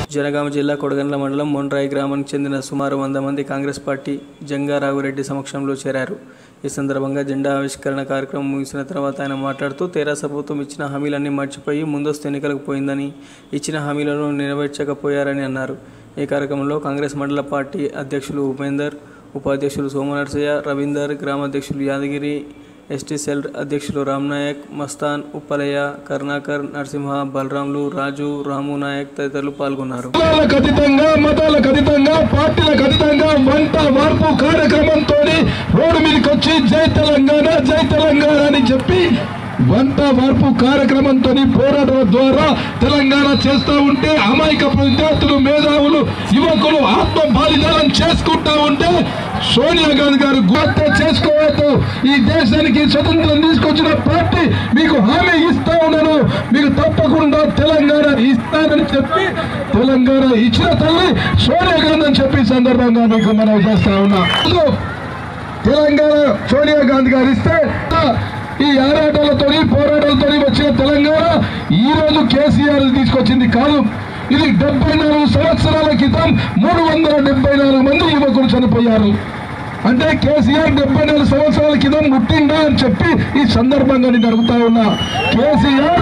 జనగామ జిల్లా కొడగండ్ల మండలం మొండ్రాయి గ్రామానికి చెందిన సుమారు వంద మంది కాంగ్రెస్ పార్టీ జంగా రాఘురెడ్డి సమక్షంలో చేరారు ఈ సందర్భంగా జెండా ఆవిష్కరణ కార్యక్రమం ముగిసిన తర్వాత ఆయన మాట్లాడుతూ తెరాస ప్రభుత్వం ఇచ్చిన హామీలన్నీ మర్చిపోయి ముందస్తు ఎన్నికలకు పోయిందని ఇచ్చిన హామీలను నెరవేర్చకపోయారని అన్నారు ఈ కార్యక్రమంలో కాంగ్రెస్ మండల పార్టీ అధ్యక్షులు ఉపేందర్ ఉపాధ్యక్షులు సోమనర్సయ్య రవీందర్ గ్రామాధ్యక్షులు యాదగిరి ఎస్టీ సెల్ అధ్యక్షులు రామ్ నాయక్ మస్తాన్ ఉప్పలయ్య కరుణాకర్ నరసింహ బలరాంలు రాజు రాము నాయక్ తదితరులు పాల్గొన్నారు కులాలకు అతీతంగా మతాలకు అతీతంగా పార్టీలకు అతీతంగా వంట మార్పు కార్యక్రమంతో రోడ్డు మీదకి వచ్చి జై తెలంగాణ జై తెలంగాణ అని చెప్పి వంట మార్పు కార్యక్రమంతో పోరాటం ద్వారా తెలంగాణ చేస్తూ ఉంటే అమాయక విద్యార్థులు మేధావులు యువకులు ఆత్మ బలిదానం చేసుకుంటా ఉంటే సోనియా గాంధీ గారు గుర్తు చేసుకోవద్దు ఈ దేశానికి స్వతంత్రం తీసుకొచ్చిన పార్టీ మీకు హామీ ఇస్తా ఉన్నాను మీకు తప్పకుండా తెలంగాణ ఇస్తానని చెప్పి తెలంగాణ ఇచ్చిన తల్లి సోనియా గాంధీ అని చెప్పి ఈ సందర్భంగా మీకు మనం చేస్తా ఉన్నా తెలంగాణ సోనియా గాంధీ గారు ఇస్తే ఈ ఆరాటాలతో పోరాటాలతో వచ్చిన తెలంగాణ ఈ రోజు కేసీఆర్ తీసుకొచ్చింది కాదు ఇది డెబ్బై నాలుగు సంవత్సరాల క్రితం మూడు వందల డెబ్బై నాలుగు మంది యువకులు చనిపోయారు అంటే కేసీఆర్ డెబ్బై నాలుగు సంవత్సరాల క్రితం ముట్టిందా అని చెప్పి ఈ సందర్భంగా నేను అడుగుతా ఉన్నా కేసీఆర్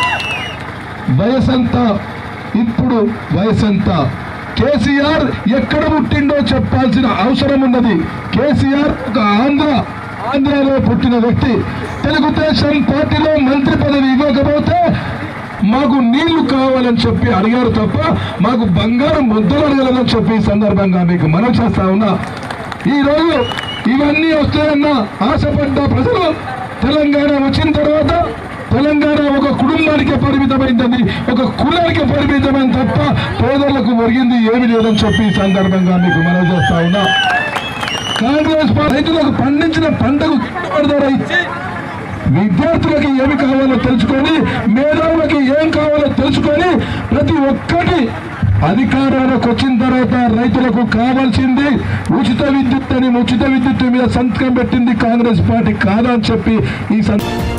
వయసంతా ఇప్పుడు వయసంతా కేసీఆర్ ఎక్కడ పుట్టిండో చెప్పాల్సిన అవసరం ఉన్నది కేసీఆర్ ఒక ఆంధ్ర ఆంధ్రాలో పుట్టిన వ్యక్తి తెలుగుదేశం పార్టీలో మంత్రి పదవి ఇవ్వకపోతే మాకు నీళ్లు కావాలని చెప్పి అడిగారు తప్ప మాకు బంగారం ముద్దలు అడగలేదని చెప్పి ఈ సందర్భంగా మీకు మనం చేస్తా ఉన్నా ఈ రోజు ఇవన్నీ వస్తాయన్న ఆశపడ్డ ప్రజలు తెలంగాణ వచ్చిన తర్వాత తెలంగాణ ఒక కుటుంబానికి పరిమితమైందని ఒక కులానికి పరిమితమైన తప్ప పేదలకు ఒరిగింది ఏమి లేదని చెప్పి ఈ సందర్భంగా మీకు మనం చేస్తా ఉన్నా కాంగ్రెస్ పార్టీ రైతులకు పండించిన పంటకు గిట్టుబాటు ధర ఇచ్చి విద్యార్థులకి ఏమి కావాలో తెలుసుకొని మేధావులకి ఏం కావాలో తెలుసుకొని ప్రతి ఒక్కటి అధికారంలోకి వచ్చిన తర్వాత రైతులకు కావాల్సింది ఉచిత విద్యుత్ అని ఉచిత విద్యుత్ మీద సంతకం పెట్టింది కాంగ్రెస్ పార్టీ కాదా అని చెప్పి ఈ సందర్భంగా